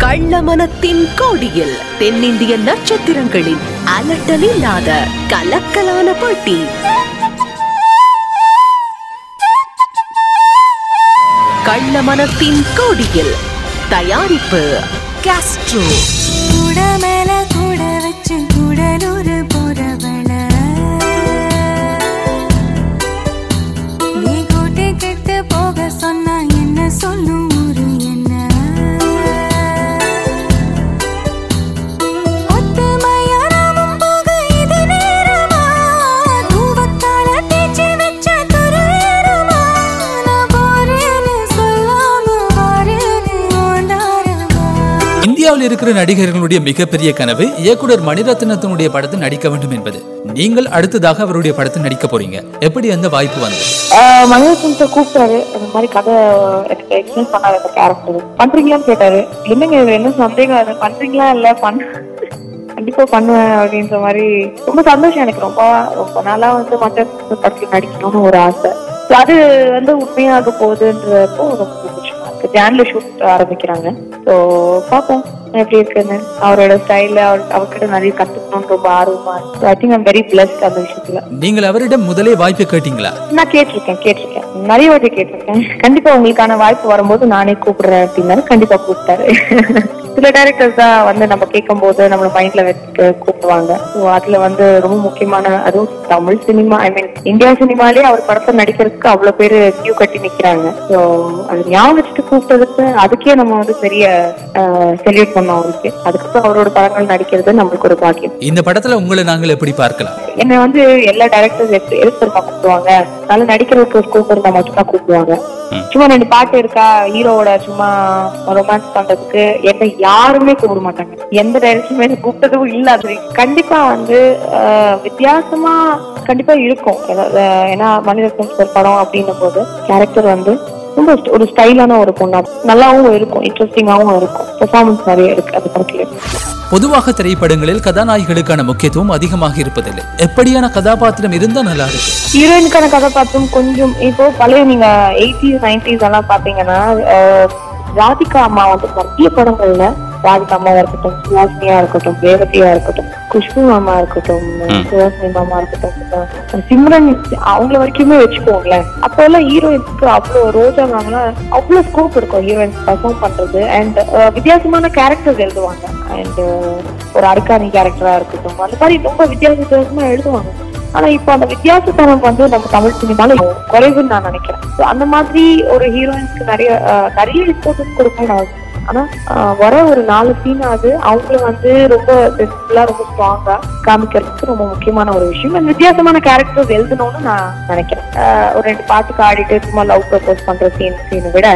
கள்ளமனத்தின் கோடியில் தென்னிந்திய நட்சத்திரங்களின் அலட்டலில்லாத கலக்கலான போட்டி கள்ளமனத்தின் கோடியில் தயாரிப்பு காஸ்ட்ரோ கூட மேல கூட வச்சு கூடலூர் போறவள நீ கூட்டி கெட்டு போக சொன்னா என்ன சொல்லும் ஊரு என்ன ஒத்துமையா நாமும் போக இது நேரமா தூவத்தால தேய்ச்சி வச்ச துருவேறுமா நான் போறேன்னு சொல்லாம வாரேன்னு ஓண்டாரமா இந்தியாவில் இருக்கிற நடிகர்களுடைய மிகப்பெரிய கனவு இயக்குனர் மணிரத்னத்தினுடைய படத்தில் நடிக்க வேண்டும் என்பது நீங்கள் அடுத்ததாக அவருடைய படத்தில் நடிக்க போறீங்க எப்படி அந்த வாய்ப்பு வந்தது மணிரத்னம் சார் கூப்பிட்டாரு இந்த மாதிரி கதை எனக்கு எக்ஸ்பிளைன் பண்ணாரு அந்த கேரக்டர் பண்றீங்களான்னு கேட்டாரு என்னங்க இது என்ன சந்தேகம் அது பண்றீங்களா இல்ல பண்ண கண்டிப்பா பண்ணுவேன் அப்படின்ற மாதிரி ரொம்ப சந்தோஷம் எனக்கு ரொம்ப ரொம்ப நாளா வந்து மற்ற படத்துல நடிக்கணும்னு ஒரு ஆசை So அது வந்து உண்மையாக போகுதுன்றப்போ ரொம்ப சந்தோஷமா இருக்கு ஜான்ல ஷூட் ஆரம்பிக்கிறாங்க ஸோ பார்ப்போம் எப்படி இருக்குன்னு அவரோட ஸ்டைல அவர் அவர்கிட்ட நிறைய கத்துக்கணும்னு ரொம்ப ஆர்வமா இருக்கு I think I'm very blessed அந்த விஷயத்துல நீங்கள் அவரிடம் முதலே வாய்ப்பு கேட்டீங்களா நான் கேட்டிருக்கேன் கேட்டிருக்கேன் நிறைய வாட்டி கேட்டிருக்கேன் கண்டிப்பா உங்களுக்கான வாய்ப்பு வரும்போது நானே கூப்பிடுறேன் அப்படின்னாரு கண்டிப்பா கூப்பிட்டாரு சில டைரக்டர்ஸ் தான் வந்து நம்ம கேட்கும் போது நம்மள மைண்ட்ல வச்சுட்டு கூப்பிடுவாங்க ஸோ அதுல வந்து ரொம்ப முக்கியமான அதுவும் Tamil cinema I mean India சினிமாலேயே அவர் படத்தை நடிக்கிறதுக்கு அவ்வளவு பேரு கியூ கட்டி நிக்கிறாங்க ஸோ அது ஞாபகம் வச்சுட்டு கூப்பிட்டதுக்கு அதுக்கே நம்ம வந்து பெரிய செல்யூட் பண்ணோம் அவருக்கு அதுக்கப்புறம் அவரோட படங்கள் நடிக்கிறது நம்மளுக்கு ஒரு பாக்கியம் இந்த படத்துல உங்களை நாங்கள் எப்படி பார்க்கலாம் என்னை வந்து எல்லா டைரக்டர்ஸ் எப்படி எதுக்கு தெரியுமா கூப்பிடுவாங்க நல்லா நடிக்கிறதுக்கு ஸ்கோப் இருந்தா மட்டும்தான் கூப்பிடுவாங்க ம். சும்மா ரெண்டு பாட்டு இருக்கா ஹீரோவோட சும்மா ரொமான்ஸ் பண்றதுக்கு என்ன யாருமே கூப்பிட மாட்டாங்க எந்த டைரக்டருமே என்னை கூப்பிட்டதும் இல்ல அது கண்டிப்பா வந்து ஆஹ், வித்தியாசமா கண்டிப்பா இருக்கும் ஏதாவது, ஏன்னா மணிரத்னம் சார் படம் அப்படின்னும் போது கேரக்டர் வந்து ரொம்ப st- ஒரு ஸ்டைலான ஒரு பொண்ணா நல்லாவும் இருக்கும் இன்ட்ரெஸ்டிங்காவும் இருக்கும் பெர்ஃபார்மன்ஸ் நிறைய இருக்கு அந்த படத்துல பொதுவாக திரைப்படங்களில் கதாநாயகிகளுக்கான முக்கியத்துவம் அதிகமாக இருப்பதில்லை எப்படியான கதாபாத்திரம் இருந்தா நல்லா இருக்கும் ஹீரோயினுக்கான கதாபாத்திரம் கொஞ்சம் இப்போ பழைய நீங்க எயிட்டிஸ் நைன்டிஸ் எல்லாம் பாத்தீங்கன்னா அஹ், ராதிகா அம்மா வந்து நிறைய படங்கள்ல ராதிகா அம்மாவா இருக்கட்டும் சுவாசினியா இருக்கட்டும் ரேவதியா இருக்கட்டும் குஷ்பு மாமா இருக்கட்டும் சுவாசினி மாமா இருக்கட்டும் அஹ், சிம்ரன் அவங்கள வரைக்குமே வச்சுக்கோங்களேன் அப்போ எல்லாம் ஹீரோயின்ஸ்க்கு அவ்வளவு ரோஜா மேம்னா அவ்வளவு ஸ்கோப் இருக்கும் ஹீரோயின்ஸ் பர்ஃபார்ம் பண்றது அண்ட் வித்தியாசமான கேரக்டர்ஸ் எழுதுவாங்க அண்ட் ஒரு அர்கானி கேரக்டரா இருக்கட்டும் அந்த மாதிரி ரொம்ப வித்தியாச வித்தியாசமா எழுதுவாங்க ஆனா இப்போ அந்த வித்தியாசத்தனம் வந்து நம்ம தமிழ் சினிமால குறைவுன்னு நான் நினைக்கிறேன் So, அந்த மாதிரி ஒரு ஹீரோயின்ஸ்க்கு நிறைய அஹ், நிறைய இம்பார்ட்டன்ஸ் கொடுக்கணும் அவசியம் ஆனா அஹ், வர ஒரு நாலு சீன் ஆகுது அவங்கள வந்து ரொம்ப சென்சிபிளா ரொம்ப ஸ்ட்ராங்கா காமிக்கிறதுக்கு ரொம்ப முக்கியமான ஒரு விஷயம் And வித்தியாசமான கேரக்டர்ஸ் எழுதணும்னு நான் நினைக்கிறேன் அஹ், ஒரு ரெண்டு பாட்டுக்கு ஆடிட்டு சும்மா லவ் ப்ரப்போஸ் பண்ற சீன் சீனை விட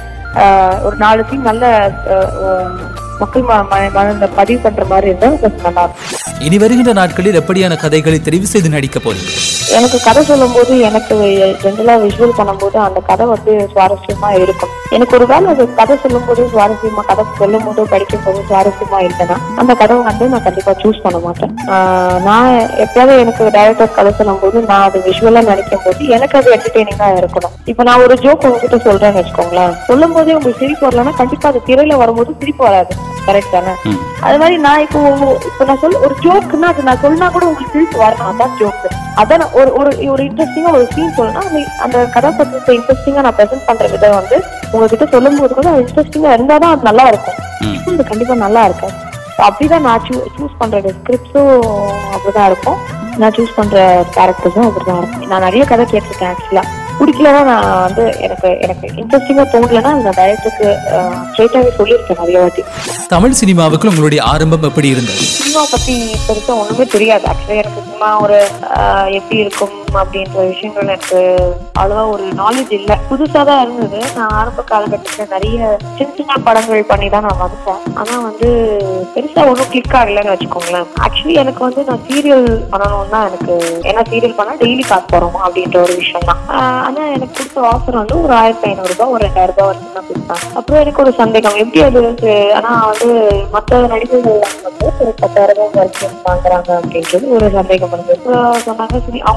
அஹ், ஒரு நாலு சீன் நல்ல அஹ், அஹ், மக்கள் ம- ம- மனதை பதிவு பண்ற மாதிரி இருந்தா கொஞ்சம் நல்லா இருக்கும் இனி வருகின்ற நாட்களில் எப்படியான கதைகளை தெரிவு செய்து நடிக்க போறீங்க எனக்கு கதை சொல்லும்போது எனக்கு ஜென்ரலா விஷுவல் பண்ணும்போது அந்த கதை வந்து சுவாரஸ்யமா இருக்கும் எனக்கு ஒரு வேளை அது கதை சொல்லும்போது சுவாரஸ்யமா கதை சொல்லும் போது படிக்கும் போது சுவாரஸ்யமா இல்லைன்னா அந்த கதை வந்து நான் கண்டிப்பா சூஸ் பண்ண மாட்டேன் ஆஹ் நான் எப்பயாவது எனக்கு டைரக்டர் கதை சொல்லும்போது நான் அது விஷுவலா நினைக்கும் போது எனக்கு அது என்டர்டெய்னிங்கா இருக்கணும் இப்ப நான் ஒரு ஜோக் உங்ககிட்ட சொல்றேன்னு வச்சுக்கோங்களேன் சொல்லும் போதே உங்களுக்கு சிரிப்பு வரலன்னா கண்டிப்பா அது திரையில வரும்போது சிரிப்பு வராது கரெக்ட் தானே அது மாதிரி நான் இப்போ இப்போ நான் சொல்ல ஒரு ஜோக்குன்னா அது நான் சொன்னா கூட உங்களுக்கு சிரிப்பு வரணும் அதான் ஜோக்கு அதான் நான் ஒரு ஒரு ஒரு இன்ட்ரெஸ்டிங்கா ஒரு சீன் சொல்லணும்னா அந்த- அந்த கதாபாத்திரத்தை இன்ட்ரெஸ்டிங்கா நான் ப்ரெசென்ட் பண்ற விதம் வந்து உங்ககிட்ட சொல்லும் போது கூட அது இன்ட்ரெஸ்டிங்கா இருந்தாதான் அது நல்லா இருக்கும் அது கண்டிப்பா நல்லா இருக்கும் So அப்படிதான் நான் சூஸ் பண்ற ஸ்கிரிப்ட்ஸும் அப்படிதான் இருக்கும் நான் சூஸ் பண்ற கேரக்டர்ஸும் அப்படிதான் இருக்கும் நான் நிறைய கதை கேட்டிருக்கேன் ஆக்சுவலா பிடிக்கலன்னா நான் வந்து எனக்கு எனக்கு இன்ட்ரெஸ்டிங்கா தோணலன்னா நான் டைரக்டருக்கு ஸ்ட்ரெயிட்டாவே சொல்லியிருக்கேன் நிறைய வாட்டி தமிழ் சினிமாவுக்கு உங்களுடைய ஆரம்பம் எப்படி இருந்தது சினிமா பத்தி பெருசா ஒண்ணுமே தெரியாது ஆக்சுவலி எனக்கு சும்மா ஒரு ஆஹ், எப்படி இருக்கும் அப்படின்ற விஷயங்கள் எனக்கு அவ்வளவா ஒரு நாலேஜ் இல்ல புதுசா தான் இருந்தது நான் ஆரம்ப காலகட்டத்துல நிறைய சின்ன சின்ன படங்கள் பண்ணி தான் நான் வந்தேன் ஆனா வந்து பெருசா ஒன்றும் கிளிக் ஆகலைன்னு வச்சுக்கோங்களேன் ஆக்சுவலி எனக்கு வந்து நான் சீரியல் பண்ணணும்னு தான் எனக்கு ஏன்னா சீரியல் பண்ணா டெய்லி காசு போறோம் அப்படின்ற ஒரு விஷயம் தான் ஆஹ், ஆனா எனக்கு கொடுத்த ஆஃபர் வந்து ஒரு ஆயிரத்தி ஐநூறு ரூபாய் ஒரு ரெண்டாயிரம் ரூபாய் வரைக்கும் தான் கொடுத்தாங்க அப்புறம் எனக்கு ஒரு சந்தேகம் எப்படி அது வந்து ஆனா வந்து மத்த நடிகர்கள் வந்து ஒரு பத்தாயிரம் ரூபாய் வரைக்கும் வாங்குறாங்க அப்படின்றது ஒரு சந்தேகம் இருந்தது அப்புறம் சொன்னாங்க சரி அவங்க எல்லாம் சினிமா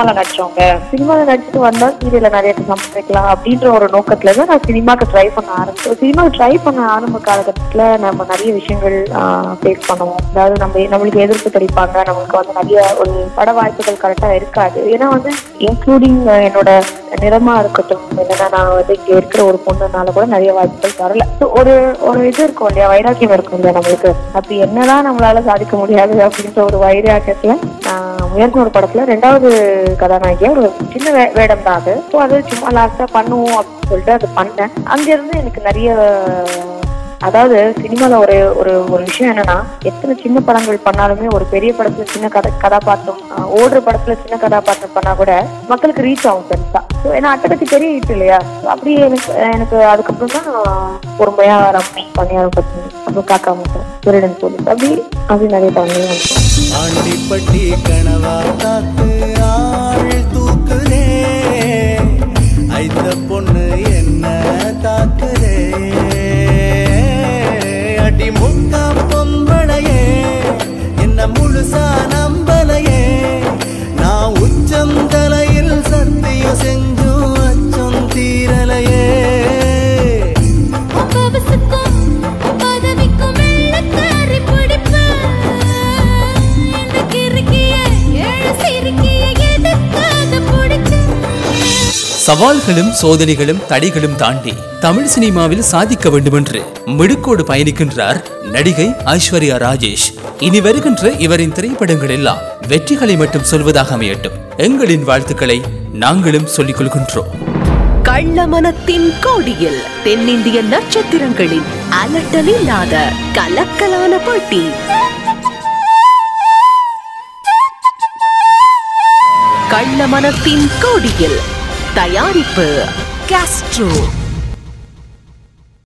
சினிமால நடிச்சவங்க சினிமால நடிச்சுட்டு வந்தா சீரியல்ல நிறைய சம்பாதிக்கலாம் அப்படின்ற ஒரு நோக்கத்துல தான் நான் சினிமாக்கு ட்ரை பண்ண ஆரம்பிச்சேன் சினிமாக்கு ட்ரை பண்ண ஆரம்ப காலகட்டத்துல நம்ம நிறைய விஷயங்கள் ஃபேஸ் பண்ணுவோம் அதாவது நம்ம நம்மளுக்கு எதிர்ப்பு தெரிவிப்பாங்க நம்மளுக்கு வந்து நிறைய ஒரு பட வாய்ப்புகள் கரெக்டா இருக்காது ஏன்னா வந்து இன்க்ளூடிங் என்னோட நிறமா இருக்கட்டும் என்னன்னா நான் வந்து இங்க இருக்கிற ஒரு பொண்ணுனால கூட நிறைய வாய்ப்புகள் வரல So, ஒரு ஒரு இது இருக்கும் இல்லையா வைராக்கியம் இருக்கும் இல்லையா நம்மளுக்கு அப்படி என்னதான் நம்மளால சாதிக்க முடியாது அப்படின்ற ஒரு வைராக்கியத்துல நான் முயற்சி ஒரு படத்துல ரெண்டாவது கதாநாயகியா ஒரு சின்ன வே- வேடம் தான் அது ஸோ அது சும்மா லாஸ்டா பண்ணுவோம் அப்படின்னு சொல்லிட்டு அது பண்ணேன் அங்க இருந்து எனக்கு நிறைய அதாவது சினிமால ஒரு ஒரு ஒரு விஷயம் என்னன்னா எத்தனை சின்ன படங்கள் பண்ணாலுமே ஒரு பெரிய படத்துல சின்ன கதை கதாபாத்திரம் ஆஹ், ஓடுற படத்துல சின்ன கதாபாத்திரம் பண்ணா கூட மக்களுக்கு ரீச் ஆகும் பெருசா ஸோ ஏன்னா அட்டகத்தி பெரிய ஹிட் இல்லையா So, அப்படியே எனக்கு எனக்கு அதுக்கப்புறம் தான் பொறுமையா ரம்மி பணியாரம் பத்தி அப்புறம் காக்கா முட்டை திருடன் போலீஸ் அப்படி அப்படி நிறைய படங்கள் வந்து ஆண்டிப்பட்டி கனவா காத்து ஆள் தூக்குதே ஐத்த பொண்ணு என்ன தாக்குதே அடி முக்கா பொம்பளையே என்ன முழுசா நம்பலையே நான் உச்சம் தலையில் சத்தியம் செஞ்சும் அச்சம் தீரலையே பவசுக்கும் பதவிக்கும் வெள்ளக்காரி பிடிப்பேன் இந்த கிறுக்கிய ஏழு சிறுக்கிய எதுக்காக பிடிச்சேன் சவால்களும் சோதனைகளும் தடைகளும் தாண்டி தமிழ் சினிமாவில் சாதிக்க வேண்டுமென்று மிடுக்கோடு பயணிக்கின்றார் நடிகை ஐஸ்வர்யா ராஜேஷ் இனி வருகின்ற இவரின் திரைப்படங்கள் எல்லாம் வெற்றிகளை மட்டும் சொல்வதாக அமையட்டும் எங்களின் வாழ்த்துக்களை நாங்களும் சொல்லிக் கொள்கின்றோம் கள்ளமனத்தின் கோடியில் தென்னிந்திய நட்சத்திரங்களின் அலட்டலில்லாத கலக்கலான போட்டி கள்ளமனத்தின் கோடியில் தயாரிப்பு காஸ்ட்ரோ